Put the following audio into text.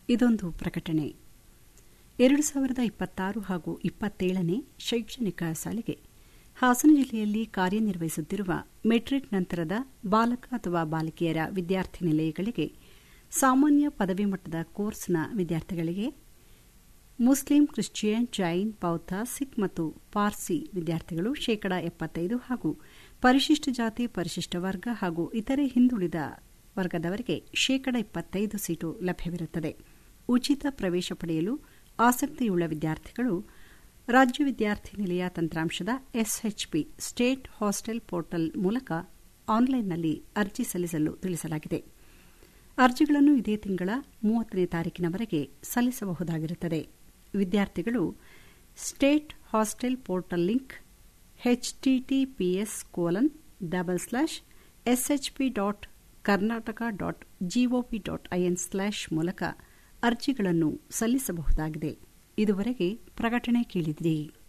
ಇದೊಂದು ಪ್ರಕಟಣೆ ಎರಡು ಸಾವಿರದ ಇಪ್ಪತ್ತಾರು ಹಾಗೂ ಇಪ್ಪತ್ತೇಳನೇ ಶೈಕ್ಷಣಿಕ ಸಾಲಿಗೆ ಹಾಸನ ಜಿಲ್ಲೆಯಲ್ಲಿ ಕಾರ್ಯನಿರ್ವಹಿಸುತ್ತಿರುವ ಮೆಟ್ರಿಕ್ ನಂತರದ ಬಾಲಕ ಅಥವಾ ಬಾಲಕಿಯರ ವಿದ್ಯಾರ್ಥಿ ನಿಲಯಗಳಿಗೆ ಸಾಮಾನ್ಯ ಪದವಿ ಮಟ್ಟದ ಕೋರ್ಸ್ನ ವಿದ್ಯಾರ್ಥಿಗಳಿಗೆ ಮುಸ್ಲಿಂ ಕ್ರಿಶ್ಚಿಯನ್ ಜೈನ್ ಬೌದ್ಧ ಸಿಖ್ ಮತ್ತು ಪಾರ್ಸಿ ವಿದ್ಯಾರ್ಥಿಗಳು ಶೇಕಡಾ ಎಪ್ಪತ್ತೈದು ಹಾಗೂ ಪರಿಶಿಷ್ಟ ಜಾತಿ ಪರಿಶಿಷ್ಟ ವರ್ಗ ಹಾಗೂ ಇತರೆ ಹಿಂದುಳಿದ ವರ್ಗದವರಿಗೆ ಶೇಕಡಾ ಇಪ್ಪತ್ತೈದು ಸೀಟು ಲಭ್ಯವಿರುತ್ತದೆ ಉಚಿತ ಪ್ರವೇಶ ಪಡೆಯಲು ಆಸಕ್ತಿಯುಳ್ಳ ವಿದ್ಯಾರ್ಥಿಗಳು ರಾಜ್ಯ ವಿದ್ಯಾರ್ಥಿ ನಿಲಯ ತಂತ್ರಾಂಶದ ಎಸ್ಎಚ್ಪಿ ಸ್ಟೇಟ್ ಹಾಸ್ಟೆಲ್ ಪೋರ್ಟಲ್ ಮೂಲಕ ಆನ್ಲೈನ್ನಲ್ಲಿ ಅರ್ಜಿ ಸಲ್ಲಿಸಲು ತಿಳಿಸಲಾಗಿದೆ ಅರ್ಜಿಗಳನ್ನು ಇದೇ ತಿಂಗಳ ಮೂವತ್ತನೇ ತಾರೀಕಿನವರೆಗೆ ಸಲ್ಲಿಸಬಹುದಾಗಿರುತ್ತದೆ ವಿದ್ಯಾರ್ಥಿಗಳು state hostel portal link H T T P S colon double slash S H P dot Karnataka dot G O P dot I N slash ಮೂಲಕ ಅರ್ಜಿಗಳನ್ನು ಸಲ್ಲಿಸಬಹುದಾಗಿದೆ ಇದುವರೆಗೆ ಪ್ರಕಟಣೆ ಕೇಳಿದಿರಿ